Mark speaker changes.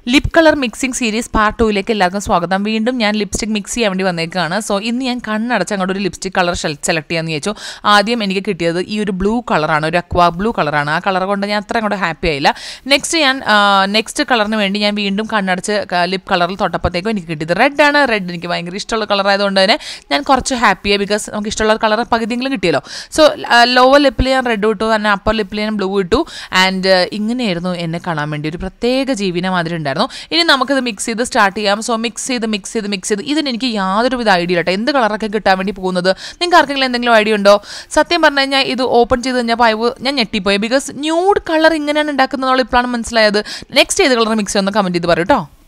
Speaker 1: lip colour mixing series part ടൂയിലേക്ക് എല്ലാവർക്കും സ്വാഗതം വീണ്ടും ഞാൻ ലിപ്സ്റ്റിക് മിക്സ് ചെയ്യാൻ വേണ്ടി വന്നേക്കാണ് സോ ഇന്ന് ഞാൻ കണ്ണടച്ച് അങ്ങോട്ട് ഒരു ലിപ്സ്റ്റിക് കളർ സെലക്ട് ചെയ്യാമെന്ന് ചോദിച്ചു ആദ്യം എനിക്ക് കിട്ടിയത് ഈ ഒരു ബ്ലൂ കളറാണ് ഒരു അക്വാ ബ്ലൂ കളറാണ് ആ കളർ കൊണ്ട് ഞാൻ അത്ര അങ്ങോട്ട് ഹാപ്പി ആയില്ല നെക്സ്റ്റ് ഞാൻ നെക്സ്റ്റ് കളറിന് വേണ്ടി ഞാൻ വീണ്ടും കണ്ണടച്ച് ലിപ് കളറിൽ തൊട്ടപ്പോഴത്തേക്കും എനിക്ക് കിട്ടിയത് റെഡ് ആണ് റെഡ് എനിക്ക് ഭയങ്കര ഇഷ്ടമുള്ള കളർ ആയതുകൊണ്ട് തന്നെ ഞാൻ കുറച്ച് ഹാപ്പിയായി ബിക്കോസ് നമുക്ക് ഇഷ്ടമുള്ള കളർ പകുതിയെങ്കിലും കിട്ടിയല്ലോ സോ ലോവർ ലിപ്പിൽ ഞാൻ റെഡ് ഇട്ടു തന്നെ അപ്പർ ലിപ്പിൽ ഞാൻ ബ്ലൂ ഇട്ടു ആൻഡ് ഇങ്ങനെയായിരുന്നു എന്നെ കാണാൻ വേണ്ടി ഒരു പ്രത്യേക ജീവിനെ മാതിരി ഉണ്ടായിരുന്നു ഇനി നമുക്കിത് മിക്സ് ചെയ്ത് സ്റ്റാർട്ട് ചെയ്യാം സോ മിക്സ് ചെയ്ത് മിക്സ് ചെയ്ത് മിക്സ് ചെയ്ത് ഇതിന് എനിക്ക് യാതൊരു വിധ ഐഡിയ കേട്ടോ എന്ത് കളറൊക്കെ കിട്ടാൻ വേണ്ടി പോകുന്നത് നിങ്ങൾക്ക് ആർക്കെങ്കിലും എന്തെങ്കിലും ഐഡിയ ഉണ്ടോ സത്യം പറഞ്ഞു കഴിഞ്ഞാൽ ഇത് ഓപ്പൺ ചെയ്ത് കഴിഞ്ഞപ്പോൾ അയവ് ഞാൻ ഞെട്ടിപ്പോയി ബിക്കോസ് ന്യൂഡ് കളർ ഇങ്ങനെയാണ് ഉണ്ടാക്കുന്നതോളം ഇപ്പോഴാണ് മനസ്സിലായത് നെക്സ്റ്റ് ഏത് കളർ മിക്സ് ചെയ്യുന്ന കമൻറ്റ് ചെയ്ത് പറയും കേട്ടോ